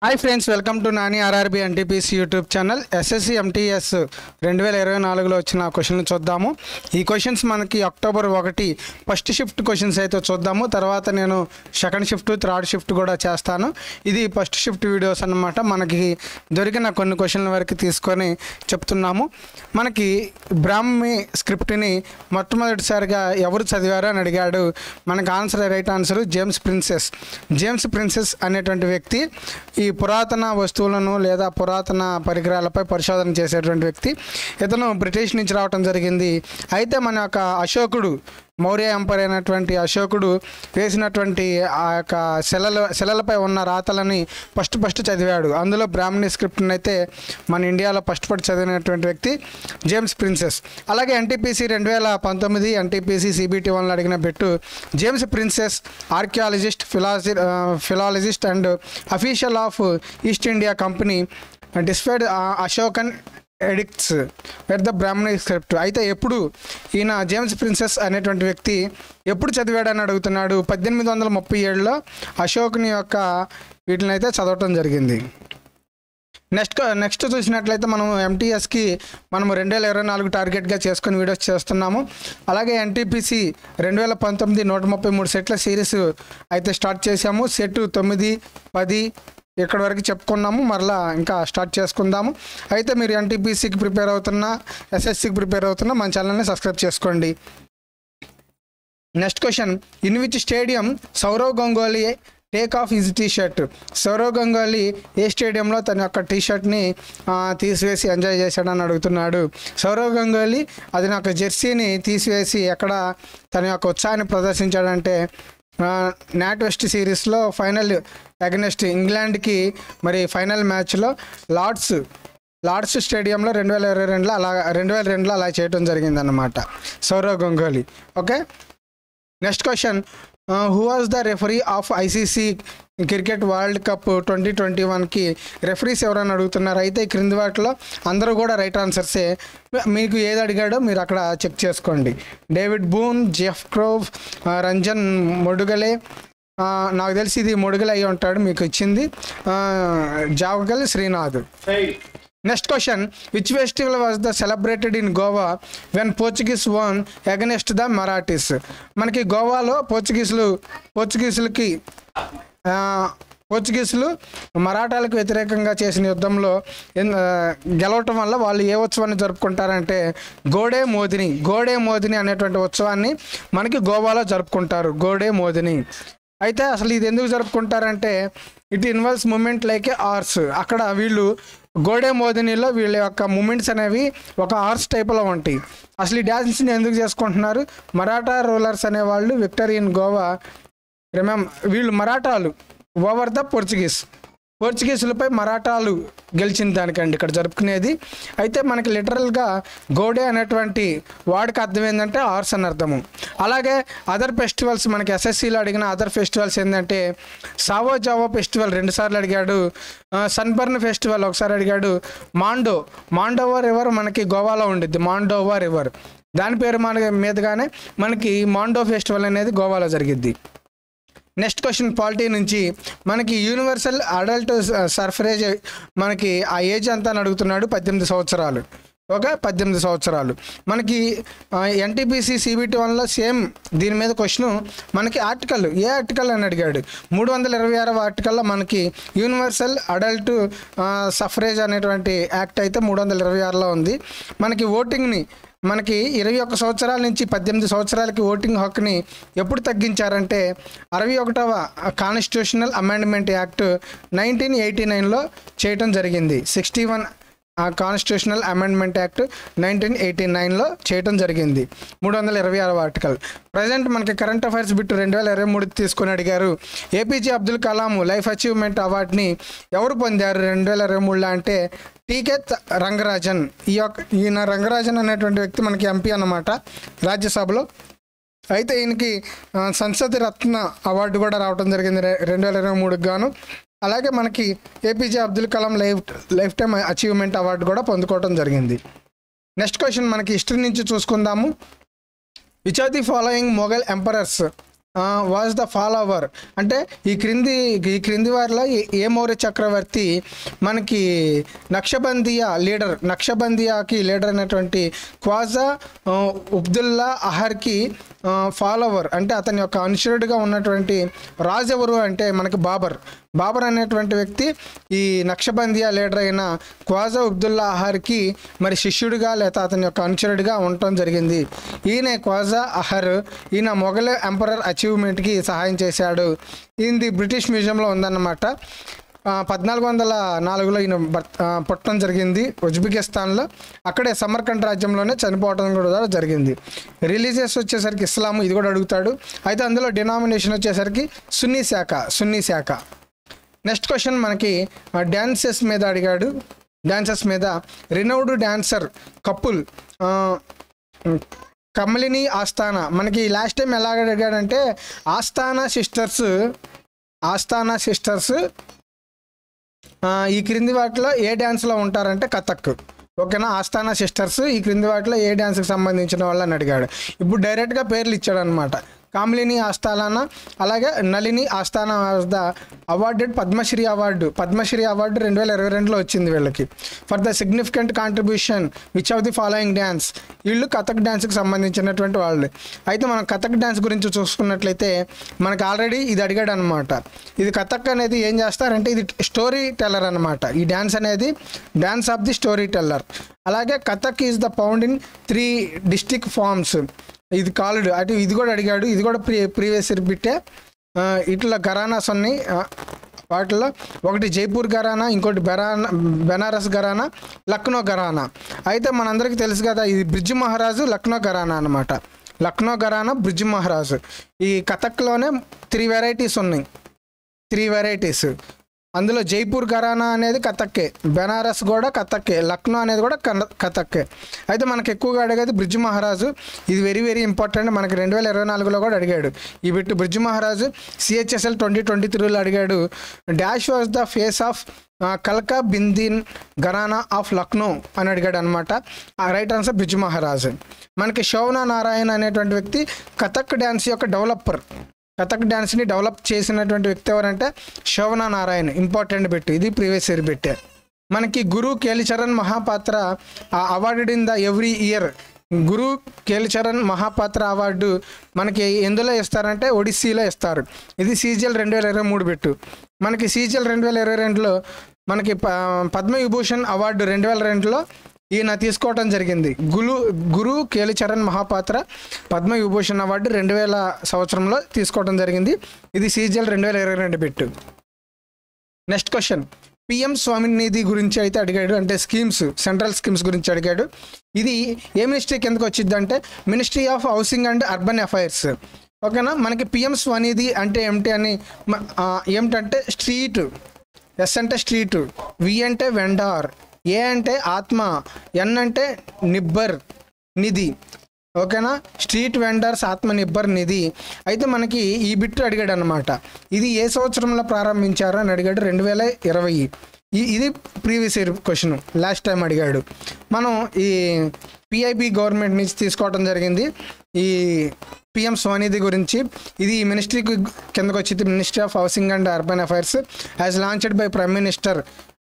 hi friends welcome to Nani RRB NTPC YouTube channel SSC MTS రెండు వేల ఇరవై నాలుగులో వచ్చిన క్వశ్చన్లు చూద్దాము ఈ క్వశ్చన్స్ మనకి అక్టోబర్ ఒకటి ఫస్ట్ షిఫ్ట్ క్వశ్చన్స్ అయితే చూద్దాము తర్వాత నేను సెకండ్ షిఫ్ట్ థర్డ్ షిఫ్ట్ కూడా చేస్తాను ఇది ఫస్ట్ షిఫ్ట్ వీడియోస్ అన్నమాట మనకి దొరికిన కొన్ని క్వశ్చన్ల వరకు తీసుకొని చెప్తున్నాము మనకి బ్రాహ్మి స్క్రిప్ట్ని మొట్టమొదటిసారిగా ఎవరు చదివారు అని అడిగాడు మనకు answer right answer James Prinsep James Prinsep అనేటువంటి వ్యక్తి ఈ పురాతన వస్తువులను లేదా పురాతన పరికరాలపై పరిశోధన చేసేటువంటి వ్యక్తి ఇతను బ్రిటిష్ నుంచి రావటం జరిగింది అయితే మన యొక్క అశోకుడు మౌర్య ఎంపర్ అయినటువంటి అశోకుడు వేసినటువంటి ఆ యొక్క శిలల శిలలపై ఉన్న రాతలని ఫస్ట్ ఫస్ట్ చదివాడు అందులో బ్రాహ్మణి స్క్రిప్ట్ని అయితే మన ఇండియాలో ఫస్ట్ ఫస్ట్ చదివినటువంటి వ్యక్తి జేమ్స్ ప్రిన్సెస్ అలాగే ఎన్టీపీసీ రెండు వేల పంతొమ్మిది ఎన్టీపీసీ సిబిటి వన్లో అడిగిన పెట్టు James Prinsep archaeologist philology philologist and official of East India Company deciphered Ashokan edicts at the Brahmi script అయితే ఎప్పుడు ఈయన జేమ్స్ ప్రిన్సెస్ అనేటువంటి వ్యక్తి ఎప్పుడు చదివాడని అడుగుతున్నాడు పద్దెనిమిది వందల ముప్పై ఏడులో అశోకుని యొక్క వీటిని అయితే చదవటం జరిగింది నెక్స్ట్ నెక్స్ట్ చూసినట్లయితే మనం ఎంటీఎస్కి మనం రెండు వేల ఇరవై నాలుగు టార్గెట్గా చేసుకొని వీడియోస్ చేస్తున్నాము అలాగే ఎన్టీపీసీ రెండు వేల పంతొమ్మిది నూట ముప్పై మూడు సెట్ల సిరీస్ అయితే స్టార్ట్ చేసాము సెట్ తొమ్మిది పది ఇక్కడ వరకు చెప్పుకున్నాము మరలా ఇంకా స్టార్ట్ చేసుకుందాము అయితే మీరు ఎన్టీపీసీకి ప్రిపేర్ అవుతున్నా ఎస్ఎస్సికి ప్రిపేర్ అవుతున్నా మన ఛానల్ని సబ్స్క్రైబ్ చేసుకోండి next question in which stadium Sourav Ganguly take off his T shirt Sourav Ganguly ఏ స్టేడియంలో తన యొక్క టీ షర్ట్ని తీసివేసి ఎంజాయ్ చేశాడని అడుగుతున్నాడు సౌరవ్ గంగోలీ అది నాకు జెర్సీని తీసివేసి ఎక్కడ తన యొక్క ఉత్సాహాన్ని ప్రదర్శించాడంటే నాట్ వెస్ట్ సిరీస్లో ఫైనల్ అగనెస్ట్ ఇంగ్లాండ్కి మరి ఫైనల్ మ్యాచ్లో లార్డ్స్ లార్డ్స్ స్టేడియంలో రెండు వేల ఇరవై రెండులో అలా రెండు వేల రెండులో అలా చేయడం జరిగిందన్నమాట Sourav Ganguly okay next question who was the referee of ICC cricket world cup twenty twenty వన్కి రెఫరీస్ ఎవరైనా అడుగుతున్నారు అయితే ఈ క్రింది వాటిలో అందరూ కూడా రైట్ ఆన్సర్సే మీకు ఏది అడిగాడో మీరు అక్కడ చెక్ చేసుకోండి డేవిడ్ బూన్ జెఫ్ క్రోవ్ ఆ, రంజన్ మొడుగలే ఆ, నాకు తెలిసి ఇది మొడుగలే అయి ఉంటాడు మీకు ఇచ్చింది ఆ, Javagal Srinath next question which festival was the celebrated in Goa when Portuguese won against the Marathis మనకి గోవాలో పోర్చుగీసులు పోర్చుగీసులకి ఆ, పోర్చుగీసులు మరాఠాలకు వ్యతిరేకంగా చేసిన యుద్ధంలో ఎన్- ఆ, గెలవటం వల్ల వాళ్ళు ఏ ఉత్సవాన్ని జరుపుకుంటారంటే గోడే మోదిని గోడే మోదిని అనేటువంటి ఉత్సవాన్ని మనకి గోవాలో జరుపుకుంటారు గోడే మోదిని అయితే అసలు ఇది ఎందుకు జరుపుకుంటారంటే it involves movement like a arts అక్కడ వీళ్ళు గోడే మోదినిలో వీళ్ళ యొక్క మూమెంట్స్ అనేవి ఒక ఆర్ట్స్ టైప్లో ఉంటాయి అసలు ఈ డ్యాన్స్ని ఎందుకు చేసుకుంటున్నారు మరాఠా రూలర్స్ అనేవాళ్ళు విక్టరీ ఇన్ గోవా రిమెం వీళ్ళు మరాఠాలు ఓవర్ ద పోర్చుగీస్ పోర్చుగీసులపై మరాఠాలు గెలిచిన దానికండి ఇక్కడ జరుపుకునేది అయితే మనకి లిటరల్గా గోడే అనేటువంటి వాడికి అర్థం ఏంటంటే ఆర్స్ అని అర్థము అలాగే అదర్ ఫెస్టివల్స్ మనకి ఎస్ఎస్సిలో అడిగిన అదర్ ఫెస్టివల్స్ ఏంటంటే సావో జావో ఫెస్టివల్ రెండుసార్లు అడిగాడు ఆ, సన్బర్న్ ఫెస్టివల్ ఒకసారి అడిగాడు మాండో మాండోవా రివర్ మనకి గోవాలో ఉండిద్ది మాండోవా రివర్ దాని పేరు మన మీదుగానే మనకి మాండో ఫెస్టివల్ అనేది గోవాలో జరిగిద్ది నెక్స్ట్ క్వశ్చన్ పాలిటీ నుంచి మనకి యూనివర్సల్ అడల్ట్ సర్ఫరేజ్ మనకి ఆ ఏజ్ అంతా అని అడుగుతున్నాడు పద్దెనిమిది సంవత్సరాలు ఓకే పద్దెనిమిది సంవత్సరాలు మనకి ఎన్టీపీసీ సిబిటి వన్లో సేమ్ దీని మీద క్వశ్చన్ మనకి ఆర్టికల్ ఏ ఆర్టికల్ అని అడిగాడు మూడు వందల ఇరవై ఆరవ ఆర్టికల్లో మనకి యూనివర్సల్ అడల్ట్ సఫరేజ్ అనేటువంటి యాక్ట్ అయితే మూడు వందల ఇరవై ఆరులో ఉంది మనకి ఓటింగ్ని మనకి ఇరవై ఒక్క సంవత్సరాల నుంచి పద్దెనిమిది సంవత్సరాలకి ఓటింగ్ హక్కుని ఎప్పుడు తగ్గించారంటే అరవై ఒకటవ constitutional amendment act nineteen eighty నైన్లో చేయటం జరిగింది sixty one constitutional amendment act nineteen eighty నైన్లో చేయటం జరిగింది మూడు వందల ఇరవై ఆరవ ఆర్టికల్ ప్రజెంట్ మనకి కరెంట్ అఫైర్స్ బిట్టు రెండు వేల ఇరవై మూడు తీసుకొని అడిగారు APJ Abdul Kalam life achievement అవార్డుని ఎవరు పొందారు రెండు వేల ఇరవై మూడులో అంటే టీకే త- రంగరాజన్ ఈ యొక్క ఈయన రంగరాజన్ అనేటువంటి వ్యక్తి మనకి ఎంపీ అన్నమాట రాజ్యసభలో అయితే ఈయనకి ఆ, సంసద్ రత్న అవార్డు కూడా రావడం జరిగింది రె- రెండు వేల ఇరవై మూడుకి గాను అలాగే మనకి APJ Abdul Kalam life lifetime achievement award కూడా పొందుకోవడం జరిగింది నెక్స్ట్ క్వశ్చన్ మనకి హిస్టరీ నుంచి చూసుకుందాము which are the following Mughal emperors was the follower అంటే ఈ క్రింది ఈ క్రింది వారిలో ఏ- ఏ మౌర్య చక్రవర్తి మనకి నక్షబందియా లీడర్ నక్షబందియాకి లీడర్ అయినటువంటి క్వాజా ఆ, ఉబ్దుల్లా అహర్కి ఫాలోవర్ అంటే అతని యొక్క అనుచరుడిగా ఉన్నటువంటి రాజు ఎవరు అంటే మనకి బాబర్ బాబర్ అనేటువంటి వ్యక్తి ఈ నక్షబందియా లీడర్ అయిన క్వాజా ఉబ్దుల్లా అహర్కి మరి శిష్యుడిగా లేదా అతని యొక్క అనుచరుడిగా ఉండటం జరిగింది ఈయన క్వాజా అహర్ ఈయన మొఘల్ ఎంపరర్ అచీవ్మెంట్కి సహాయం చేశాడు ఇది బ్రిటిష్ మ్యూజియంలో ఉందన్నమాట ఆ, పద్నాలుగు వందల నాలుగులో ఈయన బర్- ఆ, పుట్టడం జరిగింది ఉజ్బెకిస్తాన్లో అక్కడే సమర్కండ్ రాజ్యంలోనే చనిపోవడం కూడా జరిగింది రిలీజియస్ వచ్చేసరికి ఇస్లాం ఇది కూడా అడుగుతాడు అయితే అందులో డినామినేషన్ వచ్చేసరికి సున్నీ శాఖ సున్నీ శాఖ నెక్స్ట్ క్వశ్చన్ మనకి డ్యాన్సెస్ మీద అడిగాడు డ్యాన్సెస్ మీద renowned dancer couple Kamalini Asthana మనకి లాస్ట్ టైం ఎలా అడిగాడంటే ఆస్థానా సిస్టర్స్ ఆస్థానా సిస్టర్స్ ఈ క్రింది వాటిలో ఏ డ్యాన్స్లో ఉంటారంటే కథక్ ఓకేనా ఆస్థానా సిస్టర్స్ ఈ క్రింది వాటిలో ఏ డ్యాన్స్కి సంబంధించిన వాళ్ళని అడిగాడు ఇప్పుడు డైరెక్ట్గా పేర్లు ఇచ్చాడు అనమాట కామిలిని ఆస్థానా అలాగే Nalini Asthana was the awarded Padma Shri award Padma Shri award రెండు వేల ఇరవై రెండులో వచ్చింది వీళ్ళకి for the significant contribution which of the following dance వీళ్ళు కథక్ డ్యాన్స్కి సంబంధించినటువంటి వాళ్ళు అయితే మనం కథక్ డ్యాన్స్ గురించి చూసుకున్నట్లయితే మనకు ఆల్రెడీ ఇది అడిగాడు అనమాట ఇది కథక్ అనేది ఏం చేస్తారంటే ఇది స్టోరీ టెల్లర్ అనమాట ఈ డ్యాన్స్ అనేది dance of the story teller అలాగే Kathak is the found in three distinct forms ఇది కాలుడు అటు ఇది కూడా అడిగాడు ఇది కూడా ప్రీ ప్రీవియస్ రిపీటే ఆ, ఇట్లా ఘరానాస్ ఉన్నాయి ఆ, వాటిలో ఒకటి జైపూర్ ఘరానా ఇంకోటి బెరానా బెనారస్ ఘరానా లక్నో ఘరానా అయితే మనందరికీ తెలుసు కదా ఇది బ్రిడ్జ్ మహారాజు లక్నో ఘరానా అనమాట లక్నో ఘరానా బ్రిడ్జ్ మహారాజు ఈ కథక్లోనే త్రీ వెరైటీస్ ఉన్నాయి త్రీ వెరైటీస్ అందులో జైపూర్ ఘరానా అనేది కథక్కే బెనారస్ కూడా కథక్కే లక్నో అనేది కూడా కన- కథక్కే అయితే మనకు ఎక్కువగా అడిగేది బ్రిడ్జ్ మహారాజు ఇది వెరీ వెరీ ఇంపార్టెంట్ మనకి రెండు వేల ఇరవై నాలుగులో కూడా అడిగాడు ఈ bit Birju Maharaj CHSL twenty twenty త్రీలో అడిగాడు dash was the face of కల్కా బిందిన్ ఘరానా ఆఫ్ లక్నో అని అడిగాడు అనమాట ఆ రైట్ ఆన్సర్ బ్రిడ్జ్ మహారాజు మనకి శోభనా నారాయణ అనేటువంటి వ్యక్తి కథక్ డ్యాన్స్ యొక్క డెవలపర్ కథక్ డ్యాన్స్ని డెవలప్ చేసినటువంటి వ్యక్తి ఎవరంటే శోభనా నారాయణ్ ఇంపార్టెంట్ బిట్ ఇది ప్రీవియస్ ఇయర్ బిట్టే మనకి guru Kelucharan Mahapatra awarded in the every year guru Kelucharan Mahapatra award మనకి ఎందులో ఇస్తారంటే ఒడిస్సీలో ఇస్తారు ఇది సీజిఎల్ రెండు వేల ఇరవై మూడు బిట్టు మనకి సీజిఎల్ రెండు వేల ఇరవై రెండులో మనకి ప- పద్మవిభూషణ్ అవార్డు రెండు వేల రెండులో ఈయన తీసుకోవడం జరిగింది గురు గురు కేలిచరణ్ మహాపాత్ర పద్మ విభూషణ్ అవార్డు రెండు వేల సంవత్సరంలో తీసుకోవడం జరిగింది ఇది సీజిఎల్ రెండు వేల ఇరవై రెండు పెట్టు నెక్స్ట్ క్వశ్చన్ పిఎం స్వామినిధి గురించి అయితే అడిగాడు అంటే స్కీమ్స్ సెంట్రల్ స్కీమ్స్ గురించి అడిగాడు ఇది ఏ మినిస్ట్రీ కిందకు వచ్చింది అంటే ministry of housing and urban affairs ఓకేనా మనకి పిఎం స్వనిధి అంటే ఏమిటి అని మ- ఆ, ఏమిటంటే స్ట్రీట్ ఎస్ అంటే స్ట్రీట్ వి అంటే వెండార్ ఏ అంటే ఆత్మ ఎన్ అంటే నిబ్బర్ నిధి ఓకేనా స్ట్రీట్ వెండర్స్ ఆత్మ నిబ్బర్ నిధి అయితే మనకి ఈ బిట్ అడిగాడు అనమాట ఇది ఏ సంవత్సరంలో ప్రారంభించారు అని అడిగాడు రెండు వేల ఇరవై ఈ ఇది previous year question last time అడిగాడు మనం ఈ పిఐబి గవర్నమెంట్ నుంచి తీసుకోవడం జరిగింది ఈ పిఎం స్వనిధి గురించి ఇది ఈ మినిస్ట్రీకి కిందకు వచ్చింది ministry of housing and urban affairs as launched by prime minister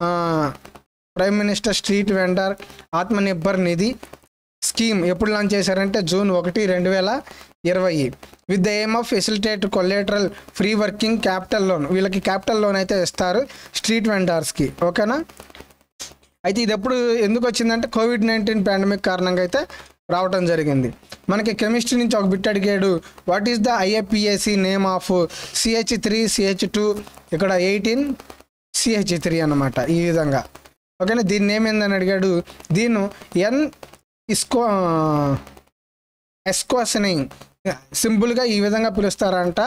prime minister street vendor Atmanirbhar Nidhi scheme ఎప్పుడు లాంచ్ చేశారంటే జూన్ ఒకటి రెండు వేల ఇరవై with the aim of facilitate collateral free working capital loan వీళ్ళకి క్యాపిటల్ లోన్ అయితే ఇస్తారు స్ట్రీట్ వెండర్స్కి ఓకేనా అయితే ఇది ఎప్పుడు ఎందుకు వచ్చిందంటే కోవిడ్ నైన్టీన్ పాండమిక్ కారణంగా అయితే రావటం జరిగింది మనకి కెమిస్ట్రీ నుంచి ఒక బిట్ అడిగాడు what is the IUPAC name of CH three CH two ఇక్కడ ఎయిటీన్ సిహెచ్ త్రీ అనమాట ఈ విధంగా ఓకేనా దీని నేమ్ ఏందని అడిగాడు దీన్ని ఎన్ ఇస్కో ఎస్కోసని సింపుల్గా ఈ విధంగా పిలుస్తారంట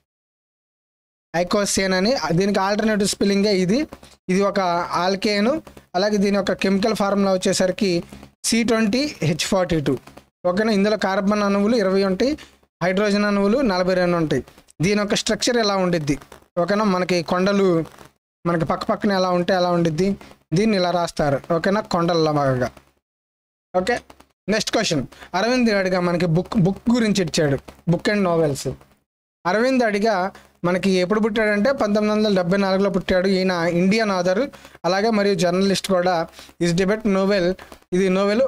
ఐకోసేన్ అని దీనికి ఆల్టర్నేటివ్ స్పెల్లింగే ఇది ఇది ఒక ఆల్కేను అలాగే దీని యొక్క కెమికల్ ఫార్ములా వచ్చేసరికి C twenty H forty two ఓకేనా ఇందులో కార్బన్ అణువులు ఇరవై ఉంటాయి హైడ్రోజన్ అణువులు నలభై రెండు ఉంటాయి దీని యొక్క స్ట్రక్చర్ ఎలా ఉండిద్ది ఓకేనా మనకి కొండలు మనకి పక్క పక్కన ఎలా ఉంటే ఎలా ఉండిద్ది దీన్ని ఇలా రాస్తారు ఓకేనా కొండల బాగా okay next question Aravind Adiga మనకి బుక్ బుక్ గురించి ఇచ్చాడు బుక్ అండ్ నావెల్స్ అరవింద్ అడిగా మనకి ఎప్పుడు పుట్టాడంటే పంతొమ్మిది వందల డెబ్బై నాలుగులో పుట్టాడు ఈయన ఇండియన్ ఆథర్ అలాగే మరియు జర్నలిస్ట్ కూడా ఇస్ డిబెట్ నోవెల్ ఇది novel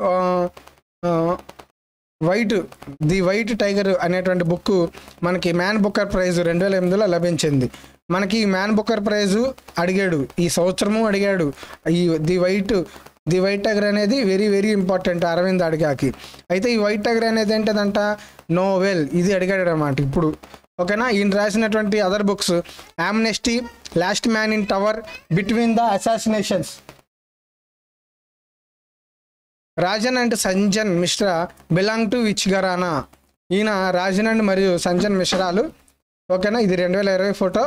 white the white tiger అనేటువంటి బుక్ మనకి మ్యాన్ బుక్కర్ ప్రైజ్ రెండు వేల ఎనిమిదిలో లభించింది మనకి ఈ మ్యాన్ బుక్కర్ ప్రైజు అడిగాడు ఈ సంవత్సరము అడిగాడు ఈ the white the white tiger అనేది వెరీ వెరీ ఇంపార్టెంట్ అరవింద్ అడిగాకి అయితే ఈ వైట్ టైగర్ అనేది ఏంటంట నోవెల్ ఇది అడిగాడు అనమాట ఇప్పుడు ఓకేనా ఈయన రాసినటువంటి other books amnesty last man in tower between the assassinations Rajan and Sajan Mishra belong to which gharana ఈయన రాజన్ అండ్ మరియు సంజన్ మిశ్రాలు ఓకేనా ఇది రెండు వేల ఇరవై ఫోటో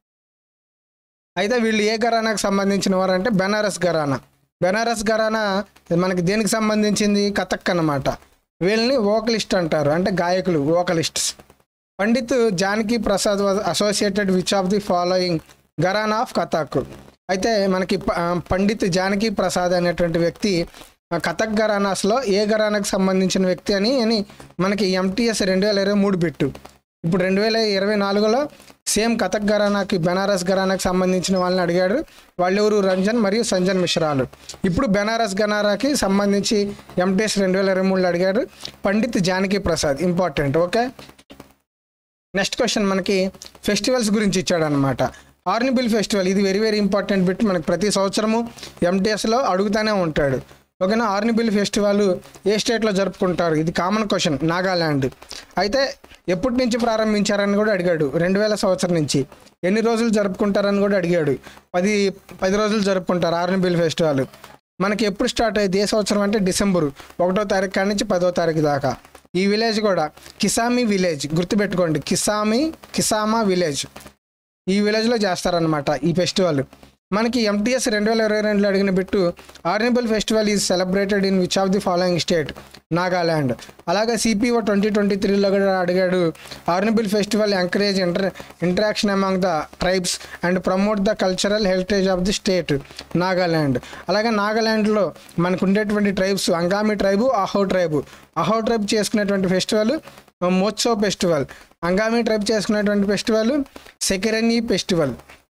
అయితే వీళ్ళు ఏ ఘరానాకు సంబంధించిన వారు అంటే బెనారస్ ఘరానా బెనారస్ ఘరానా మనకి దేనికి సంబంధించింది కథక్ అన్నమాట వీళ్ళని వోకలిస్ట్ అంటారు అంటే గాయకులు vocalists Pandit Janaki Prasad was associated which of the following gharana of Kathak అయితే మనకి ప- ఆ, పండిత్ జానకి ప్రసాద్ అనేటువంటి వ్యక్తి ఆ, కథక్ ఘరానాస్లో ఏ ఘరానాకు సంబంధించిన వ్యక్తి అని అని మనకి ఎంటీఎస్ రెండు వేల ఇరవై మూడు బిట్టు ఇప్పుడు రెండు వేల ఇరవై నాలుగులో సేమ్ కథక్ ఘరానాకి బెనారస్ ఘరానాకి సంబంధించిన వాళ్ళని అడిగాడు వాళ్ళెవరు రంజన్ మరియు సంజన్ మిశ్రాలు ఇప్పుడు బెనారస్ ఘరానాకి సంబంధించి ఎంటీఎస్ రెండు వేల ఇరవై మూడులో అడిగాడు Pandit Janaki Prasad important okay next question మనకి ఫెస్టివల్స్ గురించి ఇచ్చాడు అనమాట ఆర్నిబిల్ ఫెస్టివల్ ఇది వెరీ వెరీ ఇంపార్టెంట్ బిట్ మనకి ప్రతి సంవత్సరము ఎంటీఎస్లో అడుగుతూనే ఉంటాడు ఓకేనా ఆర్నిబిల్ ఫెస్టివల్ ఏ స్టేట్లో జరుపుకుంటారు ఇది కామన్ క్వశ్చన్ నాగాల్యాండ్ అయితే ఎప్పటి నుంచి ప్రారంభించారని కూడా అడిగాడు రెండు వేల సంవత్సరం నుంచి ఎన్ని రోజులు జరుపుకుంటారని కూడా అడిగాడు పది పది రోజులు జరుపుకుంటారు ఆర్నిబిల్ ఫెస్టివల్ మనకి ఎప్పుడు స్టార్ట్ అయ్యేది ఏ సంవత్సరం అంటే డిసెంబర్ ఒకటో తారీఖు కాడి నుంచి పదో తారీఖు దాకా ఈ విలేజ్ కూడా కిసామి విలేజ్ గుర్తుపెట్టుకోండి కిసామి కిసామా విలేజ్ ఈ విలేజ్లో చేస్తారనమాట ఈ ఫెస్టివల్ మనకి ఎంటీఎస్ రెండు వేల ఇరవై రెండులో అడిగిన bit hornbill festival is celebrated in which of the following state Nagaland అలాగే సిపిఓ ట్వంటీ ట్వంటీ త్రీలో కూడా అడిగాడు hornbill festival encourage inter interaction among the tribes and promote the cultural heritage of the state Nagaland అలాగే నాగాల్యాండ్లో మనకు ఉండేటువంటి tribes Angami tribe Ao tribe Ao tribe చేసుకునేటువంటి festival Moatsu festival Angami tribe చేసుకునేటువంటి ఫెస్టివల్ సెకిరణి ఫెస్టివల్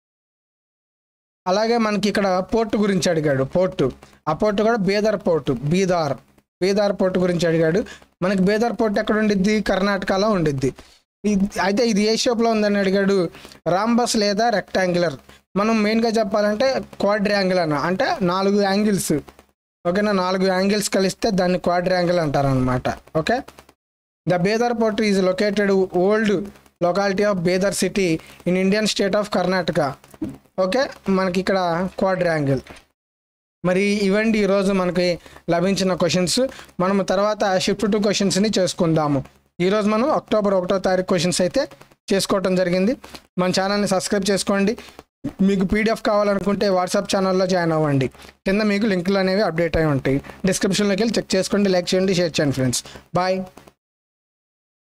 అలాగే మనకి ఇక్కడ పోర్ట్ గురించి అడిగాడు పోర్టు ఆ పోర్టు కూడా బీదర్ పోర్టు బీదార్ బీదార్ పోర్టు గురించి అడిగాడు మనకి బీదర్ పోర్ట్ ఎక్కడ ఉండిద్ది కర్ణాటకలో ఉండిద్ది ఇది- అయితే ఇది ఏ షేప్లో ఉందని అడిగాడు రాంబస్ లేదా రెక్టాంగులర్ మనం మెయిన్గా చెప్పాలంటే క్వాడ్రాంగిల్ అన్న అంటే నాలుగు యాంగిల్స్ ఓకేనా నాలుగు యాంగిల్స్ కలిస్తే దాన్ని క్వాడ్రాంగిల్ అంటారు అనమాట okay the Bidar fort is located old locality of Bidar city in Indian state of Karnataka okay మనకి ఇక్కడ క్వాడ్రాంగిల్ మరి ఇవండి ఈరోజు మనకి లభించిన క్వశ్చన్స్ మనం తర్వాత షిఫ్ట్ టు క్వశ్చన్స్ని చేసుకుందాము ఈరోజు మనం అక్టోబర్ ఒకటో తారీఖు క్వశ్చన్స్ అయితే చేసుకోవటం జరిగింది మన ఛానల్ని సబ్స్క్రైబ్ చేసుకోండి మీకు పీడిఎఫ్ కావాలనుకుంటే వాట్సాప్ ఛానల్లో జాయిన్ అవ్వండి కింద మీకు లింకులు అనేవి అప్డేట్ అయి ఉంటాయి డిస్క్రిప్షన్లోకి వెళ్ళి చెక్ చేసుకోండి లైక్ చేయండి షేర్ చేయండి ఫ్రెండ్స్ బాయ్